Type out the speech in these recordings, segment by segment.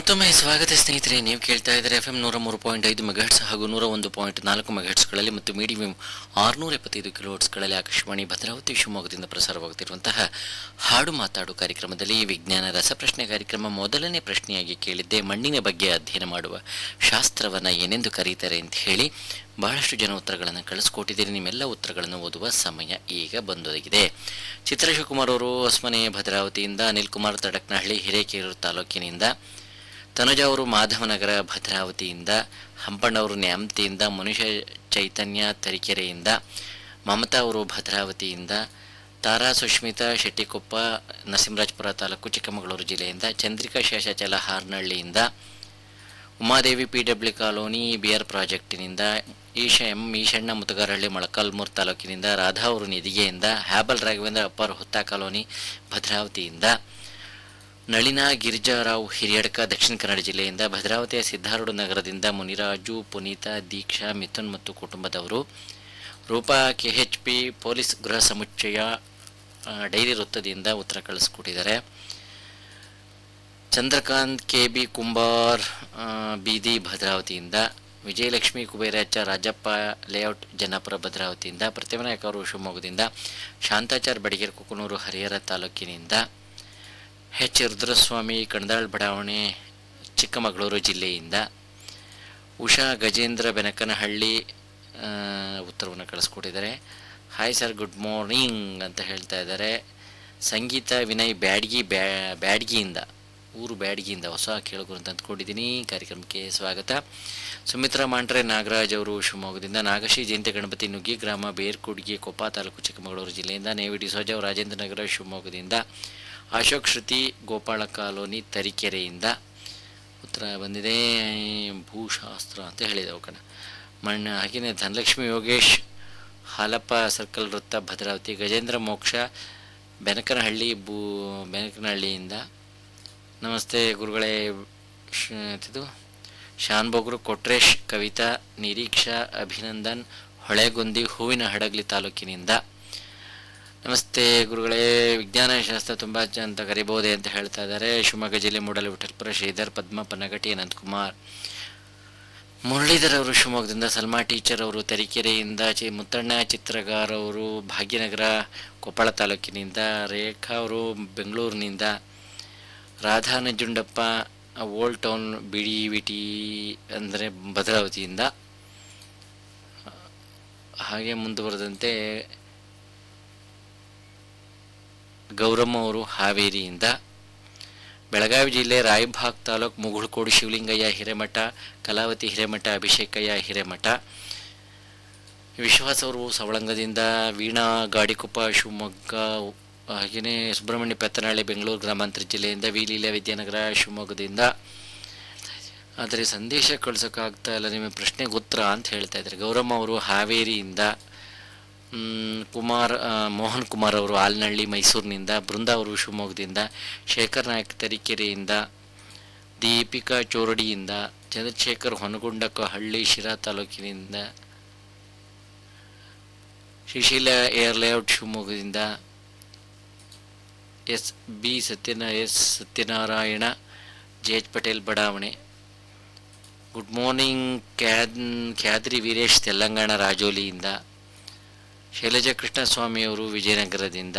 ಮತ್ತೊಮ್ಮೆ ಸ್ವಾಗತ ಸ್ನೇಹಿತರೆ ನೀವು ಕೇಳ್ತಾ ಇದ್ದಾರೆ ಎಫ್ ಎಂ ನೂರ ಮೂರು ಪಾಯಿಂಟ್ ಐದು ಮೆಗಾಹೆಟ್ಸ್ ಹಾಗೂ ನೂರ ಒಂದು ಪಾಯಿಂಟ್ ನಾಲ್ಕು ಮೆಗಾಹೆಟ್ಸ್ಗಳಲ್ಲಿ ಮತ್ತು ಮೀಡಿಯಂ ಆರುನೂರ ಎಪ್ಪತ್ತೈದು ಕಿಲೋಹೆಟ್ಸ್ಗಳಲ್ಲಿ ಆಕಾಶವಾಣಿ ಭದ್ರಾವತಿ ಶಿವಮೊಗ್ಗದಿಂದ ಪ್ರಸಾರವಾಗುತ್ತಿರುವಂತಹ ಹಾಡು ಮಾತಾಡು ಕಾರ್ಯಕ್ರಮದಲ್ಲಿ ವಿಜ್ಞಾನ ರಸಪ್ರಶ್ನೆ ಕಾರ್ಯಕ್ರಮ ಮೊದಲನೇ ಪ್ರಶ್ನೆಯಾಗಿ ಕೇಳಿದ್ದೆ ಮಣ್ಣಿನ ಬಗ್ಗೆ ಅಧ್ಯಯನ ಮಾಡುವ ಶಾಸ್ತ್ರವನ್ನು ಏನೆಂದು ಕರೀತಾರೆ ಅಂತ ಹೇಳಿ ಬಹಳಷ್ಟು ಜನ ಉತ್ತರಗಳನ್ನು ಕಳಿಸ್ಕೊಟ್ಟಿದ್ದೀರಿ ನಿಮ್ಮೆಲ್ಲ ಉತ್ತರಗಳನ್ನು ಓದುವ ಸಮಯ ಈಗ ಬಂದೊದಗಿದೆ ಚಿತ್ರ ಶಿವಕುಮಾರ್ ಅವರು ಹೊಸಮನೆ ಭದ್ರಾವತಿಯಿಂದ ಅನಿಲ್ ಕುಮಾರ್ ತಡಕ್ನಹಳ್ಳಿ ಹಿರೇಕೆರೂರು ತಾಲೂಕಿನಿಂದ ತನುಜ ಅವರು ಮಾಧವನಗರ ಭದ್ರಾವತಿಯಿಂದ ಹಂಪಣ್ಣವರು ನ್ಯಾಮತಿಯಿಂದ ಮನುಷ್ಯ ಚೈತನ್ಯ ತರೀಕೆರೆಯಿಂದ ಮಮತಾ ಅವರು ಭದ್ರಾವತಿಯಿಂದ ತಾರಾ ಸುಷ್ಮಿತಾ ಶೆಟ್ಟಿಕೊಪ್ಪ ನರಸಿಂಹರಾಜಪುರ ತಾಲೂಕು ಚಿಕ್ಕಮಗಳೂರು ಜಿಲ್ಲೆಯಿಂದ ಚಂದ್ರಿಕಾ ಶೇಷಾಚಲ ಹಾರ್ನಹಳ್ಳಿಯಿಂದ Umadevi P W colony B R ಪ್ರಾಜೆಕ್ಟಿನಿಂದ ಈಶ ಎಂ ಈಶಣ್ಣ ಮುತಗಾರಹಳ್ಳಿ ಮೊಳಕಾಲ್ಮೂರು ತಾಲೂಕಿನಿಂದ ರಾಧಾ ಅವರು ನಿಧಿಗೆಯಿಂದ ಹ್ಯಾಬಲ್ ರಾಘವೇಂದ್ರ ಅಪ್ಪರ್ ಹುತ್ತ ಕಾಲೋನಿ ಭದ್ರಾವತಿಯಿಂದ ನಳಿನ ಗಿರಿಜಾರಾವ್ ಹಿರಿಯಡ್ಕ ದಕ್ಷಿಣ ಕನ್ನಡ ಜಿಲ್ಲೆಯಿಂದ ಭದ್ರಾವತಿಯ ಸಿದ್ಧಾರೂಢ ನಗರದಿಂದ ಮುನಿರಾಜು ಪುನೀತಾ ದೀಕ್ಷಾ ಮಿಥುನ್ ಮತ್ತು ಕುಟುಂಬದವರು Rupa K H P police ಗೃಹ ಸಮುಚ್ಚಯ ಆ, ಡೈರಿ ವೃತ್ತದಿಂದ ಉತ್ತರ ಕಳಿಸ್ಕೊಟ್ಟಿದ್ದಾರೆ ಚಂದ್ರಕಾಂತ್ ಕೆ ಬಿ ಕುಂಬಾರ್ ಆ, ಬೀದಿ ಭದ್ರಾವತಿಯಿಂದ ವಿಜಯಲಕ್ಷ್ಮಿ ಕುಬೇರಾಚ ರಾಜಪ್ಪ ಲೇಔಟ್ ಜನ್ನಾಪುರ ಭದ್ರಾವತಿಯಿಂದ ಪ್ರತಿಮನಾಯಕ ಅವರು ಶಿವಮೊಗ್ಗದಿಂದ ಶಾಂತಾಚಾರ್ ಬಡಿಗೇರ್ ಕುಕನೂರು ಹರಿಹರ ತಾಲೂಕಿನಿಂದ ಎಚ್ ರುದ್ರಸ್ವಾಮಿ ಕಣದಾಳ್ ಬಡಾವಣೆ ಚಿಕ್ಕಮಗಳೂರು ಜಿಲ್ಲೆಯಿಂದ ಉಷಾ ಗಜೇಂದ್ರ ಬೆನಕನಹಳ್ಳಿ ಆ, ಉತ್ತರವನ್ನು ಕಳಿಸ್ಕೊಟ್ಟಿದ್ದಾರೆ ಹಾಯ್ ಸರ್ ಗುಡ್ ಮಾರ್ನಿಂಗ್ ಅಂತ ಹೇಳ್ತಾ ಇದ್ದಾರೆ ಸಂಗೀತ ವಿನಯ್ ಬ್ಯಾಡ್ಗಿ ಬ್ಯಾ ಬ್ಯಾಡ್ಗಿಯಿಂದ ಊರು ಬ್ಯಾಡ್ಗಿಯಿಂದ ಹೊಸ ಕೇಳುಗರು ಅಂತ ಅಂದ್ಕೊಂಡಿದ್ದೀನಿ ಕಾರ್ಯಕ್ರಮಕ್ಕೆ ಸ್ವಾಗತ ಸುಮಿತ್ರಾ ಮಾಂಟ್ರೆ ನಾಗರಾಜ್ ಅವರು ಶಿವಮೊಗ್ಗದಿಂದ ನಾಗಶ್ರೀ ಜಯಂತಿ ಗಣಪತಿ ನುಗ್ಗಿ ಗ್ರಾಮ ಬೇರ್ಕುಡ್ಗಿ ಕೊಪ್ಪ ತಾಲೂಕು ಚಿಕ್ಕಮಗಳೂರು ಜಿಲ್ಲೆಯಿಂದ ನೇವಿಡಿ ಸೋಜ ರಾಜೇಂದ್ರ ನಗರ ಶಿವಮೊಗ್ಗದಿಂದ ಅಶೋಕ್ ಶ್ರುತಿ ಗೋಪಾಳ ಕಾಲೋನಿ ತರೀಕೆರೆಯಿಂದ ಉತ್ತರ ಬಂದಿದೆ ಭೂಶಾಸ್ತ್ರ ಅಂತ ಹೇಳಿದೆ ಕಣ ಮಣ್ಣು ಹಾಗೆಯೇ ಧನಲಕ್ಷ್ಮಿ ಯೋಗೇಶ್ ಹಾಲಪ್ಪ ಸರ್ಕಲ್ ವೃತ್ತ ಭದ್ರಾವತಿ ಗಜೇಂದ್ರ ಮೋಕ್ಷ ಬೆನಕನಹಳ್ಳಿ ಬೂ ಬೆನಕನಹಳ್ಳಿಯಿಂದ ನಮಸ್ತೆ ಗುರುಗಳೇ ಶ- ಇದು ಶಾನ್ ಬೊಗ್ರು ಕೊಟ್ರೇಶ್ ಕವಿತಾ ನಿರೀಕ್ಷಾ ಅಭಿನಂದನ್ ಹೊಳೆಗುಂದಿ ಹೂವಿನ ಹಡಗಲಿ ತಾಲೂಕಿನಿಂದ ನಮಸ್ತೆ ಗುರುಗಳೇ ವಿಜ್ಞಾನ ಶಾಸ್ತ್ರ ತುಂಬ ಅಂತ ಕರಿಬಹುದೇ ಅಂತ ಹೇಳ್ತಾ ಇದ್ದಾರೆ ಶಿವಮೊಗ್ಗ ಜಿಲ್ಲೆ ಮೂಡಲ ವಿಠಲ್ಪುರ ಶ್ರೀಧರ್ ಪದ್ಮ ಪನ್ನಗಟಿ ಅನಂತಕುಮಾರ್ ಮುರಳೀಧರ್ ಅವರು ಶಿವಮೊಗ್ಗದಿಂದ ಸಲ್ಮಾ ಟೀಚರ್ ಅವರು ತರೀಕೆರೆಯಿಂದ ಚಿ ಮುತ್ತಣ್ಣ ಚಿತ್ರಗಾರ್ ಅವರು ಭಾಗ್ಯನಗರ ಕೊಪ್ಪಳ ತಾಲೂಕಿನಿಂದ ರೇಖಾ ಅವರು ಬೆಂಗಳೂರಿನಿಂದ Radha Nanjundappa old town BD VT ಅಂದರೆ ಭದ್ರಾವತಿಯಿಂದ ಹಾಗೆ ಮುಂದುವರೆದಂತೆ ಗೌರಮ್ಮ ಅವರು ಹಾವೇರಿಯಿಂದ ಬೆಳಗಾವಿ ಜಿಲ್ಲೆ ರಾಯಭಾಗ್ ತಾಲೂಕು ಮುಗುಳ್ಕೋಡು ಶಿವಲಿಂಗಯ್ಯ ಹಿರೇಮಠ ಕಲಾವತಿ ಹಿರೇಮಠ ಅಭಿಷೇಕಯ್ಯ ಹಿರೇಮಠ ವಿಶ್ವಾಸ್ ಅವರು ಸವಳಂಗದಿಂದ ವೀಣಾ ಗಾಡಿಕೊಪ್ಪ ಶಿವಮೊಗ್ಗ ಹಾಗೆಯೇ ಸುಬ್ರಹ್ಮಣ್ಯ ಪೆತ್ತನಹಳ್ಳಿ ಬೆಂಗಳೂರು ಗ್ರಾಮಾಂತರ ಜಿಲ್ಲೆಯಿಂದ ವಿಲೀಲ ವಿದ್ಯಾನಗರ ಶಿವಮೊಗ್ಗದಿಂದ ಆದರೆ ಸಂದೇಶ ಕಳ್ಸೋಕ್ಕಾಗ್ತಾ ಇಲ್ಲ ನಿಮ್ಮ ಪ್ರಶ್ನೆಗೆ ಉತ್ತರ ಅಂತ ಹೇಳ್ತಾ ಇದ್ದಾರೆ ಗೌರಮ್ಮ ಅವರು ಹಾವೇರಿಯಿಂದ ಮ್, ಕುಮಾರ್ ಆ, ಮೋಹನ್ ಕುಮಾರ್ ಅವರು ಆಲ್ನಹಳ್ಳಿ ಮೈಸೂರಿನಿಂದ ಬೃಂದಾ ಅವರು ಶಿವಮೊಗ್ಗದಿಂದ ಶೇಖರ್ ನಾಯಕ್ ತರೀಕೆರೆಯಿಂದ ದೀಪಿಕಾ ಚೋರಡಿಯಿಂದ ಚಂದ್ರಶೇಖರ್ ಹೊನಗುಂಡಕ ಹಳ್ಳಿ ಶಿರಾ ತಾಲೂಕಿನಿಂದ ಶಿಶಿಲ ಏರ್ ಲೇಔಟ್ ಶಿವಮೊಗ್ಗದಿಂದ ಎಸ್ ಬಿ ಸತ್ಯನ S Satyanarayana J H Patel ಬಡಾವಣೆ ಗುಡ್ ಮಾರ್ನಿಂಗ್ ಕ್ಯಾದ್ ಖ್ಯಾದ್ರಿ ವೀರೇಶ್ ತೆಲಂಗಾಣ ರಾಜೋಲಿಯಿಂದ ಶೈಲಜಾ ಕೃಷ್ಣಸ್ವಾಮಿಯವರು ವಿಜಯನಗರದಿಂದ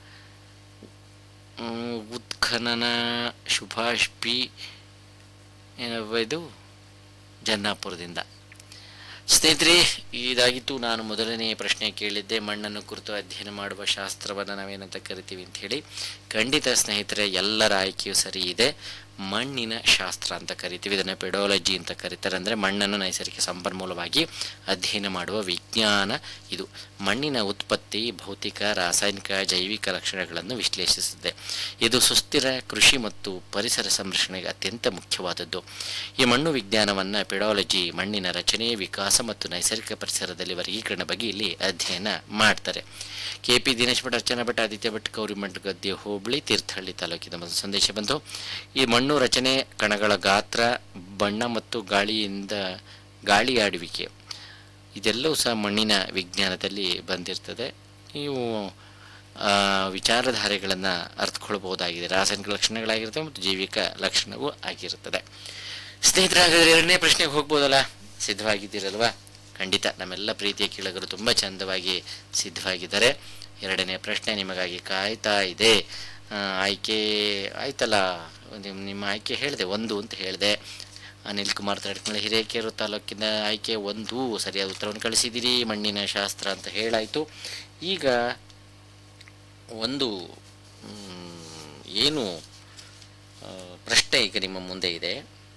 ಮ್, ಉತ್ಖನನ ಸುಭಾಷ್ ಪಿ ಏನಪ್ಪ ಇದು ಜನ್ನಾಪುರದಿಂದ ಸ್ನೇಹಿತರೆ ಇದಾಗಿತ್ತು ನಾನು ಮೊದಲನೇ ಪ್ರಶ್ನೆ ಕೇಳಿದ್ದೆ ಮಣ್ಣನ್ನು ಕುರಿತು ಅಧ್ಯಯನ ಮಾಡುವ ಶಾಸ್ತ್ರವನ್ನು ನಾವೇನಂತ ಕರಿತೀವಿ ಅಂತ ಹೇಳಿ ಖಂಡಿತ ಸ್ನೇಹಿತರೆ ಎಲ್ಲರ ಆಯ್ಕೆಯೂ ಸರಿ ಇದೆ ಮಣ್ಣಿನ ಶಾಸ್ತ್ರ ಅಂತ ಕರಿತೀವಿ ಇದನ್ನು ಪೆಡಾಲಜಿ ಅಂತ ಕರೀತಾರೆ ಅಂದರೆ ಮಣ್ಣನ್ನು ನೈಸರ್ಗಿಕ ಸಂಪನ್ಮೂಲವಾಗಿ ಅಧ್ಯಯನ ಮಾಡುವ ವಿಜ್ಞಾನ ಇದು ಮಣ್ಣಿನ ಉತ್ಪತ್ತಿ ಭೌತಿಕ ರಾಸಾಯನಿಕ ಜೈವಿಕ ಲಕ್ಷಣಗಳನ್ನು ವಿಶ್ಲೇಷಿಸುತ್ತದೆ ಇದು ಸುಸ್ಥಿರ ಕೃಷಿ ಮತ್ತು ಪರಿಸರ ಸಂರಕ್ಷಣೆಗೆ ಅತ್ಯಂತ ಮುಖ್ಯವಾದದ್ದು ಈ ಮಣ್ಣು ವಿಜ್ಞಾನವನ್ನು ಪೆಡಾಲಜಿ ಮಣ್ಣಿನ ರಚನೆ ವಿಕಾಸ ಮತ್ತು ನೈಸರ್ಗಿಕ ಪರಿಸರದಲ್ಲಿ ವರ್ಗೀಕರಣ ಬಗ್ಗೆ ಇಲ್ಲಿ ಅಧ್ಯಯನ ಮಾಡ್ತಾರೆ ಕೆ ಪಿ ದಿನೇಶ್ ಭಟ್ ಅರ್ಚನಾ ಭಟ್ ಆದಿತ್ಯ ಭಟ್ ಗೌರಿಮಠ ಗದ್ದೆ ಹೋಬಳಿ ತೀರ್ಥಹಳ್ಳಿ ತಾಲೂಕಿನ ಒಂದು ಸಂದೇಶ ಬಂತು ಈ ಮಣ್ಣು ರಚನೆ ಕಣಗಳ ಗಾತ್ರ ಬಣ್ಣ ಮತ್ತು ಗಾಳಿಯಿಂದ ಗಾಳಿ ಆಡುವಿಕೆ ಇದೆಲ್ಲವೂ ಸಹ ಮಣ್ಣಿನ ವಿಜ್ಞಾನದಲ್ಲಿ ಬಂದಿರ್ತದೆ ನೀವು ಆ, ವಿಚಾರಧಾರೆಗಳನ್ನು ಅರ್ಥಕೊಳ್ಬಹುದಾಗಿದೆ ರಾಸಾಯನಿಕ ಲಕ್ಷಣಗಳಾಗಿರ್ತವೆ ಮತ್ತು ಜೈವಿಕ ಲಕ್ಷಣವೂ ಆಗಿರುತ್ತದೆ ಸ್ನೇಹಿತರೆ ಹಾಗಾದ್ರೆ ಎರಡನೇ ಪ್ರಶ್ನೆಗೆ ಹೋಗ್ಬೋದಲ್ಲ ಸಿದ್ಧವಾಗಿದ್ದೀರಲ್ವಾ ಖಂಡಿತ ನಮ್ಮೆಲ್ಲ ಪ್ರೀತಿಯ ಕೇಳಗರು ತುಂಬ ಚಂದವಾಗಿ ಸಿದ್ಧವಾಗಿದ್ದಾರೆ ಎರಡನೇ ಪ್ರಶ್ನೆ ನಿಮಗಾಗಿ ಕಾಯ್ತಾ ಇದೆ ಆ, ಆಯ್ಕೆ ಆಯ್ತಲ್ಲ ನಿಮ್- ನಿಮ್ಮ ಆಯ್ಕೆ ಹೇಳಿದೆ ಒಂದು ಅಂತ ಹೇಳಿದೆ ಅನಿಲ್ ಕುಮಾರ್ ತಡ್ಕಳ ಹಿರೇಕೆರೆ ತಾಲೂಕಿನ ಆಯ್ಕೆ ಒಂದು ಸರಿಯಾದ ಉತ್ತರವನ್ನು ಕಳಿಸಿದ್ದೀರಿ ಮಣ್ಣಿನ ಶಾಸ್ತ್ರ ಅಂತ ಹೇಳಾಯಿತು ಈಗ ಒಂದು ಮ್, ಏನು ಆ, ಪ್ರಶ್ನೆ ಈಗ ನಿಮ್ಮ ಮುಂದೆ ಇದೆ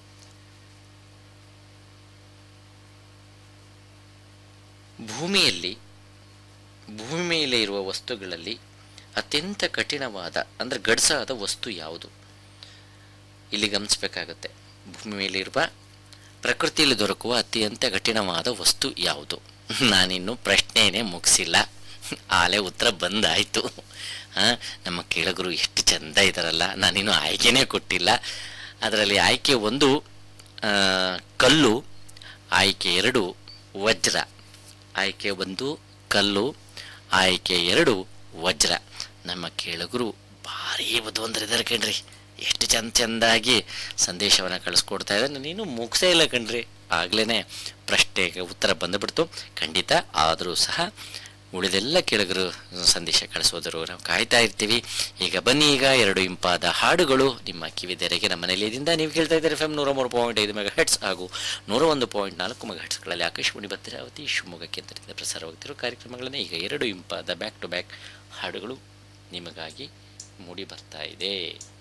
ಭೂಮಿಯಲ್ಲಿ ಭೂಮಿ ಮೇಲೆ ಇರುವ ವಸ್ತುಗಳಲ್ಲಿ ಅತ್ಯಂತ ಕಠಿಣವಾದ ಅಂದರೆ ಗಡ್ಸಾದ ವಸ್ತು ಯಾವುದು ಇಲ್ಲಿ ಗಮನಿಸಬೇಕಾಗುತ್ತೆ ಭೂಮಿ ಮೇಲೆ ಇರುವ ಪ್ರಕೃತಿಯಲ್ಲಿ ದೊರಕುವ ಅತ್ಯಂತ ಕಠಿಣವಾದ ವಸ್ತು ಯಾವುದು ನಾನಿನ್ನು ಪ್ರಶ್ನೆಯೇ ಮುಗಿಸಿಲ್ಲ ಆಲೆ ಉತ್ತರ ಬಂದಾಯಿತು ಹಾಂ ನಮ್ಮ ಕೇಳಗರು ಎಷ್ಟು ಚಂದ ಇದ್ದಾರಲ್ಲ ನಾನಿನ್ನು ಆಯ್ಕೆನೇ ಕೊಟ್ಟಿಲ್ಲ ಅದರಲ್ಲಿ ಆಯ್ಕೆ ಒಂದು ಆ, ಕಲ್ಲು ಆಯ್ಕೆ ಎರಡು ವಜ್ರ ಆಯ್ಕೆ ಒಂದು ಕಲ್ಲು ಆಯ್ಕೆ ಎರಡು ವಜ್ರ ನಮ್ಮ ಕೇಳಗರು ಭಾರಿ ಬುದ್ಧಿವಂತರಿದ್ದಾರೆ ಕಣ್ರಿ ಎಷ್ಟು ಚಂದ ಚಂದಾಗಿ ಸಂದೇಶವನ್ನು ಕಳಿಸ್ಕೊಡ್ತಾ ಇದ್ದಾರೆ ನೀನು ಮುಗಿಸೇ ಇಲ್ಲ ಕಣ್ರಿ ಆಗ್ಲೇ ಪ್ರಶ್ನೆಗೆ ಉತ್ತರ ಬಂದುಬಿಡ್ತು ಖಂಡಿತ ಆದರೂ ಸಹ ಉಳಿದೆಲ್ಲ ಕೇಳಗರು ಸಂದೇಶ ಕಳಿಸೋದರು ನಾವು ಕಾಯ್ತಾ ಇರ್ತೀವಿ ಈಗ ಬನ್ನಿ ಈಗ ಎರಡು ಇಂಪಾದ ಹಾಡುಗಳು ನಿಮ್ಮ ಕಿವಿದೆರೆಗೆ ನಮ್ಮ ನೆಲೆಯದಿಂದ ನೀವು ಕೇಳ್ತಾ ಇದ್ದಾರೆ ಎಫ್ ಎಂ ನೂರ ಮೂರು ಪಾಯಿಂಟ್ ಐದು ಮೆಗಾ ಹೆಡ್ಸ್ ಹಾಗೂ ನೂರ ಒಂದು ಪಾಯಿಂಟ್ ನಾಲ್ಕು ಮೆಗಾ ಹೆಡ್ಸ್ಗಳಲ್ಲಿ ಆಕಾಶವಾಣಿ ಭದ್ರಾವತಿ ಶಿವಮೊಗ್ಗ ಕೇಂದ್ರದಿಂದ ಪ್ರಸಾರವಾಗುತ್ತಿರುವ ಕಾರ್ಯಕ್ರಮಗಳನ್ನು ಈಗ ಎರಡು ಇಂಪಾದ ಬ್ಯಾಕ್ ಟು ಬ್ಯಾಕ್ ಹಾಡುಗಳು ನಿಮಗಾಗಿ ಮೂಡಿ ಬರ್ತಾ ಇದೆ